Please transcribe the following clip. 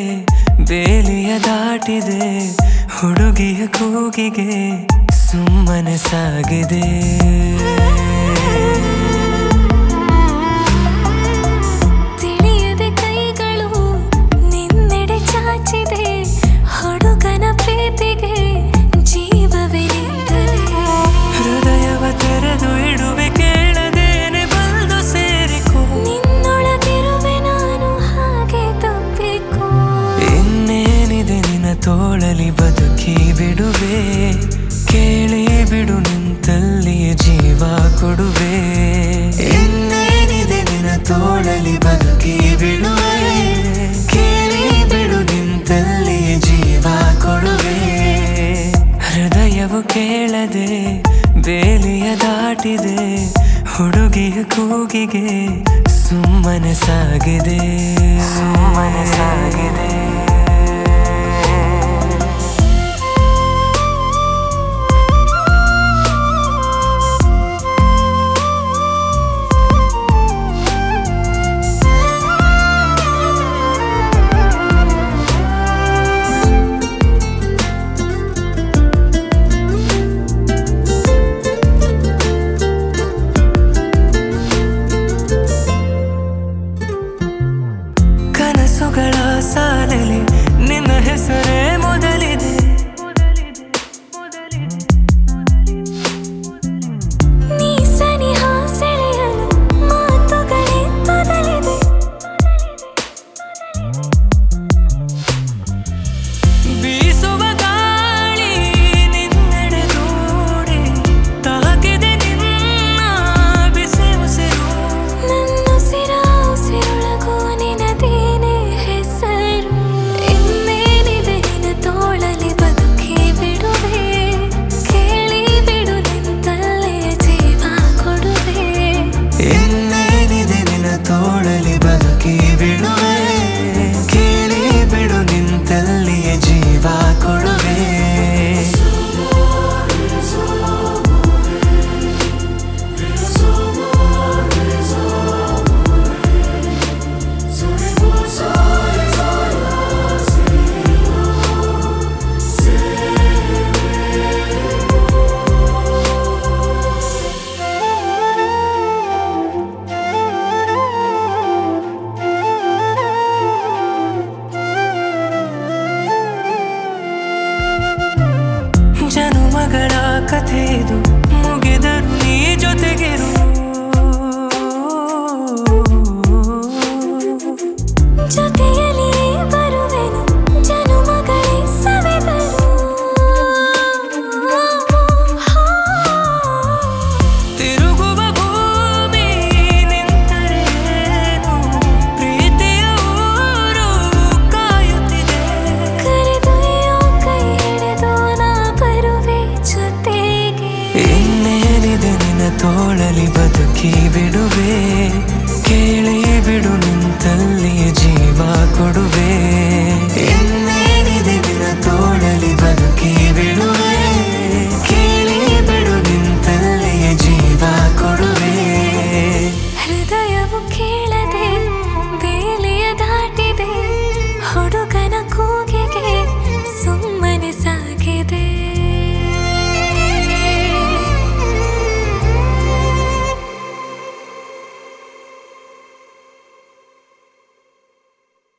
ಬೇಲಿಯ ದಾಟಿದೆ ಹುಡುಗಿಯ ಕೂಗಿಗೆ ಸುಮ್ಮನೆ ಸಾಗಿದೆ ತಿಳಿಯದೆ ಕೈಗಳು ನಿನ್ನೆಡೆ ಚಾಚಿದೆ ಹುಡುಗನ ಪ್ರೀತಿಗೆ ಜೀವವೇ ನೀಡದೆ ಹೃದಯವ ತೆರೆದು ಇಡುವೆ ಕೇಳದೇನೆ ಬಂದು ಸೇರಿಕೋ ನಿನ್ನೊಳಗಿರುವೆ ನಾನು ಹಾಗೆ ತಪ್ಪಿಕೋ ಇನ್ನೇನಿದೆ ನಿನ್ನ ತೋಳಲಿ ಬದುಕಿ ಬಿಡುವೆ ಕೇಳಿ ಬಿಡು ನಿಂತಲ್ಲಿಯೇ ಜೀವ ಕೊಡುವೆ ಇನ್ನೇನಿದೆ ನಿನ್ನ ತೋಳಲಿ ಬದುಕಿ ಬಿಡುವೆ ಕೇಳಿ ಬಿಡು ನಿಂತಲ್ಲಿಯೇ ಜೀವ ಕೊಡುವೆ ಹೃದಯವು ಕೇಳದೆ ಬೇಲಿಯ ದಾಟಿದೆ ಹುಡುಗಿಯ ಕೂಗಿಗೆ ಸುಮ್ಮನೆ ಸಾಗಿದೆ ಸುಮ್ಮನೆ ಸಾಗಿದೆ ಕನಸುಗಳ ಸಾಲಲಿ ನಿನ್ನ ಹೆಸರೇ ಮೊದಲಿದೆ ನೀ ಸನಿಹ ಸೆಳೆಯಲು ಮಾತುಗಳೇ ತೊದಲಿದೆ ಬೀಸುವ ಗಾಳಿ ನಿನ್ನೆಡೆ ದೂಡಿ ತಾಕಿದೆ ನಿನ್ನ ಬಿಸಿ ಉಸಿರು ನನ್ನುಸಿರ ಉಸಿರೊಳಗೂ ನಿನದೇನೆ ಹೆಸರು ಇನ್ನೇನಿದೆ ನಿನ್ನ ತೋಳಲಿ ಬದುಕಿ ಬಿಡುವೆ ಕೇಳಿ ಬಿಡು ನಿಂತಲ್ಲೇ ಜೀವ ಕೊಡುವೆ ಇನ್ನೇನಿದೆ ನಿನ್ನ ತೋಳಲಿ ಬದುಕಿ ಬಿಡುವೆ ಕೇಳಿ ಬಿಡು ನಿಂತಲ್ಲಿಯೇ ಜೀವ ಕೊಡುವೆ ಜನುಮಗಳ ಕಥೆ ಇದು ಮುಗಿದರು ನೀ ಜೊತೆಗಿರು ಜೊತೆಯಲ್ಲಿ ಬರುವೆನು ಜನುಮಗಳೇ ಸವೆದರು ತಿರುಗುವ ಭೂಮಿ ನಿಂತರೇನು ಪ್ರೀತಿಯ ಊರು ಕಾಯುತ್ತಿದೆ ಕರೆದೊಯ್ಯೋ ಕೈ ಹಿಡಿದು ನಾ ಬರುವೆ ಜೊತೆಗೆ ಇನ್ನೇನಿದೆ ನಿನ್ನ ತೋಳಲಿ ಬದುಕಿ ಬಿಡುವೆ ಕೇಳಿ ಬಿಡು ನಿಂತಲ್ಲಿಯೇ